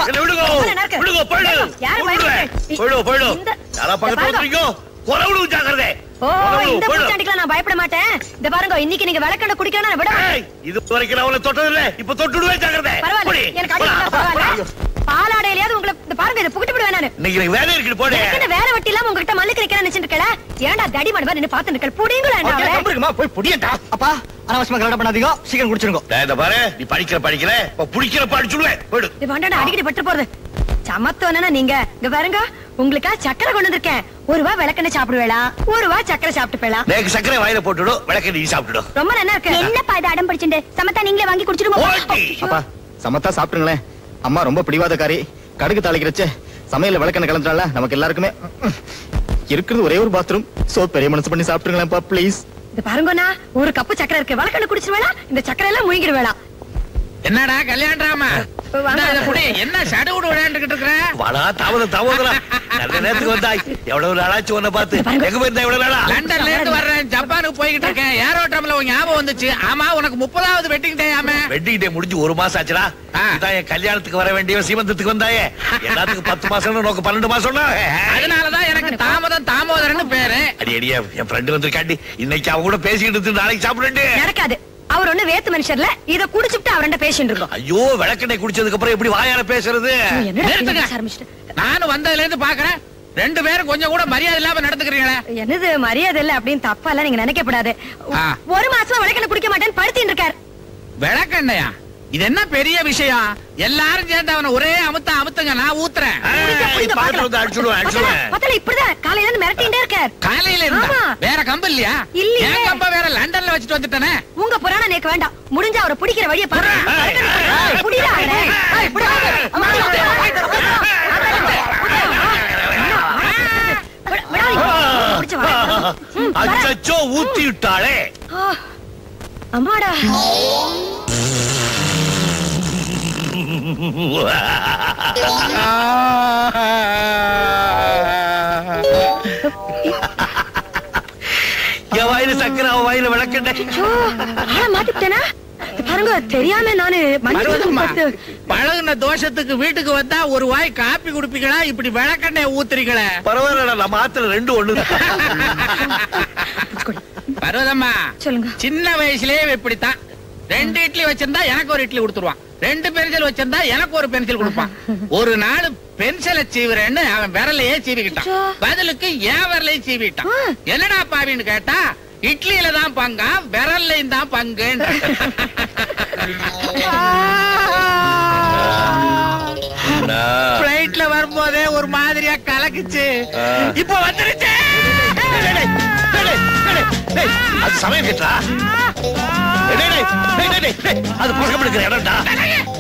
என்ன விடுங்க உங்களை நறுக்கு. விடுங்க போயிடு யாரு விடுவேன். பயப்படுறது? போயிடு போயிடு இந்த- யாரா பக்கத்துல பாருங்க. வந்துறீங்க கொலை விடுங்க ஜாக்கிரதை ஓ கொலை விடுங்க, இந்த போயிடு. பூச்சாண்டிக்கெல்லாம் நான் பயப்பட மாட்டேன் இந்த பாருங்க இன்னைக்கு நீங்க விளக்கண்ட குடிக்கணும் நான் விட மாட்டேன். ஏய், இது வரைக்கும் நான் அவளை தொட்டது இல்ல இப்ப தொட்டுடுவேன் ஜாக்கிரதை பரவாயில்ல போடி. எனக்கு அடி போடா, இருந்தா பரவாயில்ல போடா. பாலாடையிலயாவது உங்களை இந்த பாருங்க இதை புகிட்டு விடுவேன் நானு இன்னைக்கு எனக்கு வேலை இருக்குது போடு எனக்கு இந்த வேலை வெட்டி இல்லாம உங்ககிட்ட மல்லுக்கு நிக்கிறேன் நினைச்சிட்டு இருக்கல ஏன்டா தடி மடுவா நின்னு பாத்து நிக்கல புடிங்களா அவளை போய் புடியட்டா அப்பா அனாவசியமா கலட பண்ணாதீங்க சீக்கிரம் குடிச்சிருங்க டேய், இந்த பாரு நீ படிக்கிற படிக்கிற இப்ப புடிக்கிற படிச்சுடுவேன் போயிடு இது வேண்டாம் அடிக்கடி பட்டு போறது சமத்துவனா நீங்க இங்க பாருங்க உங்களுக்கா சக்கரை கொண்டு வந்திருக்கேன் ஒரு ரூபா விளக்கெண்ணெய் சாப்பிடுவேளா ஒரு ரூபா சக்கரை சாப்பிட்டு போயலாம் நேக்கு சக்கரை வாயில போட்டுடும் விளக்க நீ சாப்பிட்டுடும் ரொம்ப நல்லா இருக்கு என்னப்பா இது அடம் பிடிச்சிட்டு சமத்தா நீங்களே வாங்கி குடிச்சிருங்க ஓட்டி. அப்பா சமத்தா சாப்பிட்டுங்களேன் அம்மா ரொம்ப பிடிவாதக்காரி கடுகு தாளிக்கிறச்சே சமையல்ல விளக்கெண்ணெய் கலந்துறால நமக்கு எல்லாருக்குமே இருக்கிறது ஒரே ஒரு பாத்ரூம் சோ பெரிய மனசு பண்ணி சாப்பிட்டுங்களேன்ப்பா ப்ளீஸ் இது பாருங்கண்ணா ஒரு கப்பு சக்கரை இருக்கு விளக்கெண்ணெய் குடிச்சிருவேளா இந்த சக்கரை எல்லாம் முயங்கிடுவேளா என்னடா கல்யாணராமா வாங்க. இந்தா இதை குடி. என்ன சடுகுடு விளையாண்டுகிட்டு இருக்கிற வாடா தாமதம் தாமதம் நல்ல நேரத்துக்கு வந்தாய் எவ்வளவு நாளாச்சு உன்னை பார்த்து எங்க போயிருந்தா எவ்வளவு நாளா லண்டன்ல இருந்து வர்றேன் ஜப்பானுக்கு போய்கிட்டு இருக்கேன் ஏரோட்ரம்ல உன் ஞாபகம் வந்துச்சு ஆமா உனக்கு முப்பதாவது வெட்டிங் டே ஆமே வெட்டிங் டே முடிஞ்சு ஒரு மாசம் ஆச்சுடா ஆ. இதான் என் கல்யாணத்துக்கு வர வேண்டிய சீமந்தத்துக்கு வந்தாயே எல்லாத்துக்கும் பத்து மாசம் நோக்கு பன்னெண்டு மாசம் அதனாலதான் எனக்கு தாமதம் தாமோதரன்னு பேரு அடி அடியா என் ஃப்ரெண்டு வந்திருக்காண்டி இன்னைக்கு அவன் கூட பேசிக்கிட்டு இருந்து நாளைக்கு சாப்பிடுண்டு நடக்காது அவர் ஒண்ணு வேத்து மனுஷர்ல இத குடிச்சுட்டு அவர்கிட்ட பேசிட்டு இருக்கோம் ஐயோ விளக்கெண்ணெய் குடிச்சதுக்கு அப்புறம் எப்படி வாயால பேசுறது என்னடா இப்படி நிறுத்துங்க. பேச ஆரம்பிச்சிட்ட? நானும் வந்ததுல இருந்து பாக்குறேன் ரெண்டு பேரும் கொஞ்சம் கூட மரியாதை இல்லாம நடந்துக்கிறீங்களே என்னது மரியாதை இல்ல அப்படின்னு தப்பா எல்லாம் நீங்க நினைக்கப்படாது ஆ. ஒரு மாசமா விளக்கெண்ணெய் குடிக்க மாட்டேன்னு படுத்தின்னு இருக்காரு விளக்கண்ணையா இது என்ன பெரிய விஷயம் எல்லாரும் சேர்ந்து அவனை ஒரே அமுத்த அமுத்துங்க நான் ஊத்துறேன் ஏய், பக்கத்துல வந்து அடிச்சுடுவேன் அடிச்சுடுவேன் பத்தல இப்படிதான் காலையில இருந்து மிரட்டிட்டே இருக்கார் காலையில இருந்தா ஆமா. வேற கம்பு இல்லையா இல்லையே. என் கம்ப வேற லண்டன்ல வச்சுட்டு வந்துட்டேனே உங்க புராணம் எனக்கு வேண்டாம் முடிஞ்சா அவரை பிடிக்கிற வழியை பாரு ஏய். புடிடா அவரை. ஏய், புடி. அம்மா, விட- விடாதீங்க. பிடிச்சு வா. ம், வரேன். அச்சோ ஊத்தி விட்டாளே ஆ, அம்மாடா என் வாயில சக்கரை அவன் வாயில விளக்கெண்ணெய் ஐயோ, ஆளை மாத்திட்டேனா பாருங்க தெரியாம நானு மன்னிச்சு பர்வதம்மா, பார்த்து- பழகுன தோஷத்துக்கு வீட்டுக்கு வந்தா ஒரு வாய் காப்பி குடிப்பீங்களா இப்படி விளக்கெண்ணெய் ஊத்துறீங்களே பரவாயில்ல நம்ம ஆத்துல ரெண்டு ஒண்ணு பர்வதம்மா சொல்லுங்க சின்ன வயசுலயே இப்படித்தான் ரெண்டு இட்லி வச்சிருந்தா எனக்கு ஒரு இட்லி கொடுத்துருவான் ரெண்டு பென்சில் வச்சிருந்தா எனக்கு ஒரு பென்சில் கொடுப்பான் ஒரு நாள் பென்சிலை சீவுறேன்னு அவன் விரலையே சீவிக்கிட்டான் அச்சோ. பதிலுக்கு என் விரலையும் சீவிட்டான் ஆ. என்னடா பாவின்னு கேட்டா இட்லியில தான் பங்கா விரல்லையும் தான் பங்கு பிளைட்ல வரும்போதே ஒரு மாதிரியா கலக்குச்சு ஆ. இப்ப வந்துருச்சு அது சமயம் கேட்டா அது பழக்கம் எடுக்கிற இடம்டா